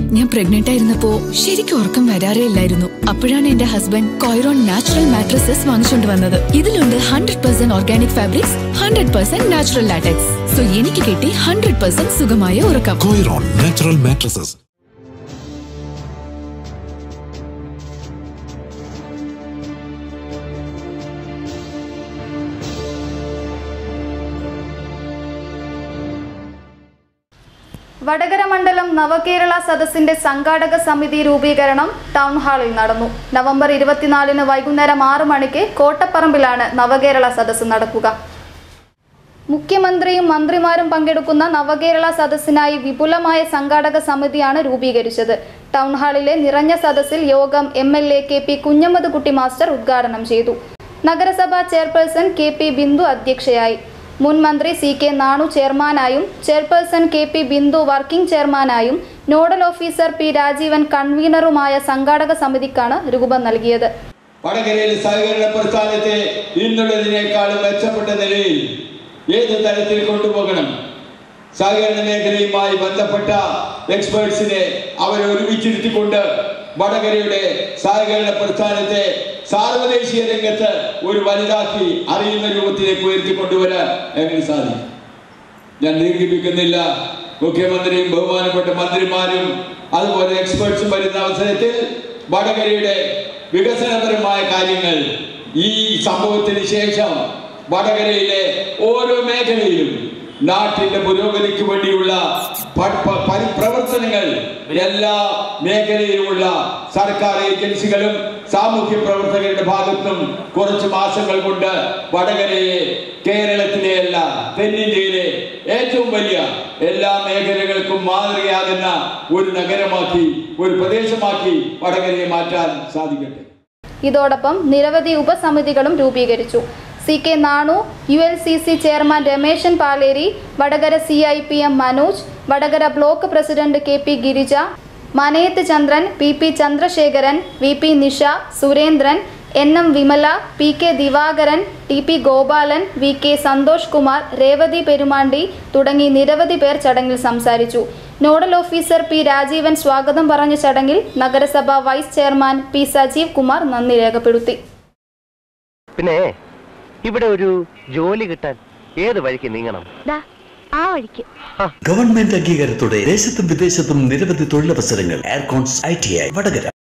ഞാൻ പ്രഗ്നന്റ് ആയിരുന്നപ്പോ ശരിക്കും ഉറക്കം വരാറേ ഇല്ലായിരുന്നു അപ്പോഴാണ് എന്റെ ഹസ്ബൻഡ് കോയറോൺ നാച്ചുറൽ മാട്രസസ് വാങ്ങിച്ചുകൊണ്ട് വന്നത് ഇതിലുണ്ട് hundred percent organic fabrics hundred percent natural latex so എനിക്ക് കിട്ടി ഹൺഡ്രഡ് പെർസെന്റ് സുഖമായ ഉറക്കം Coiron Natural Mattresses. വടകര മണ്ഡലം നവകേരള സദസ്സിന്റെ സംഘാടക സമിതി രൂപീകരണം ടൗൺ ഹാളിൽ നടന്നു നവംബർ ഇരുപത്തിനാലിന് വൈകുന്നേരം ആറ് മണിക്ക് കോട്ടപ്പറമ്പിലാണ് നവകേരള സദസ്സ് നടക്കുക മുഖ്യമന്ത്രിയും മന്ത്രിമാരും പങ്കെടുക്കുന്ന നവകേരള സദസ്സിനായി വിപുലമായ സംഘാടക സമിതിയാണ് രൂപീകരിച്ചത് ടൗൺ ഹാളിലെ നിറഞ്ഞ സദസ്സിൽ യോഗം M L A K P Kunhammad Kutty master ഉദ്ഘാടനം ചെയ്തു നഗരസഭാ ചെയർപേഴ്സൺ കെ പി ബിന്ദു അധ്യക്ഷയായി മുൻ മന്ത്രി സി കെ നാണു ചെയർമാനായും chairperson K P Bindu working ചെയർമാനായും നോഡൽ ഓഫീസർ പി രാജീവൻ കൺവീനറുമായ സംഘാടക സമിതിക്കാണ് രൂപം നൽകിയത് വടകരയിലെ സഹകരണ പ്രസ്ഥാനത്തെ ഇന്നുള്ളതിനേക്കാളും മെച്ചപ്പെട്ട നിലയിൽ ഏത് തരത്തിൽ കൊണ്ടുപോകണം സഹകരണ മേഖലയുമായി ബന്ധപ്പെട്ട എക്സ്പേർട്സിനെ അവരെ ഒരുമിച്ചിരുത്തിക്കൊണ്ട് വടകരയുടെ സഹകരണ പ്രസ്ഥാനത്തെ സാർവദേശീയ രംഗത്ത് ഒരു വലുതാക്കി അറിയുന്ന രൂപത്തിലേക്ക് ഉയർത്തിക്കൊണ്ടുവരാൻ എങ്ങനെ സാധിക്കും ഞാൻ ദീർഘിപ്പിക്കുന്നില്ല മുഖ്യമന്ത്രിയും ബഹുമാനപ്പെട്ട മന്ത്രിമാരും അതുപോലെ എക്സ്പേർട്സും വരുന്ന അവസരത്തിൽ വടകരയുടെ വികസനപരമായ കാര്യങ്ങൾ ഈ സംഭവത്തിന് ശേഷം വടകരയിലെ ഓരോ മേഖലയിലും നാട്ടിന്റെ പുരോഗതിക്ക് വേണ്ടിയുള്ള പ- പ- പരി- പ്രവർത്തനങ്ങൾ എല്ലാ മേഖലയിലുമുള്ള സർക്കാർ ഏജൻസികളും സാമൂഹ്യ പ്രവർത്തകരുടെ ഭാഗത്തും കുറച്ച് മാസങ്ങൾ കൊണ്ട് വടകരയെ കേരളത്തിലെ അല്ല തെന്നിന്ത്യയിലെ ഏറ്റവും വലിയ എല്ലാ മേഖലകൾക്കും മാതൃകയാകുന്ന ഒരു നഗരമാക്കി ഒരു പ്രദേശമാക്കി വടകരയെ മാറ്റാൻ സാധിക്കട്ടെ ഇതോടൊപ്പം നിരവധി ഉപസമിതികളും രൂപീകരിച്ചു C K Nanu U L C C chairman Rameshan Paleri Vadakara C I P M Manoj Vadakara block president K P Girija Manayath Chandran P P Chandrasekharan V P Nisha Surendran N M Vimala P K Divakaran T P Gopalan V K Santhosh Kumar Revathi Perumandi തുടങ്ങി നിരവധി പേർ ചടങ്ങിൽ സംസാരിച്ചു നോഡൽ ഓഫീസർ പി രാജീവൻ സ്വാഗതം പറഞ്ഞ ചടങ്ങിൽ നഗരസഭ vice chairman P Sajeev Kumar നന്ദി രേഖപ്പെടുത്തി പിന്നെ ഇവിടെ ഒരു ജോലി കിട്ടാൻ ഏത് വഴിക്ക് നീങ്ങണം ആ വഴിക്ക് ഗവൺമെന്റ് അംഗീകാരത്തോടെ ദേശത്തും വിദേശത്തും നിരവധി തൊഴിലവസരങ്ങൾ എയർകോൺസ് ഐ ടി ഐ വടകര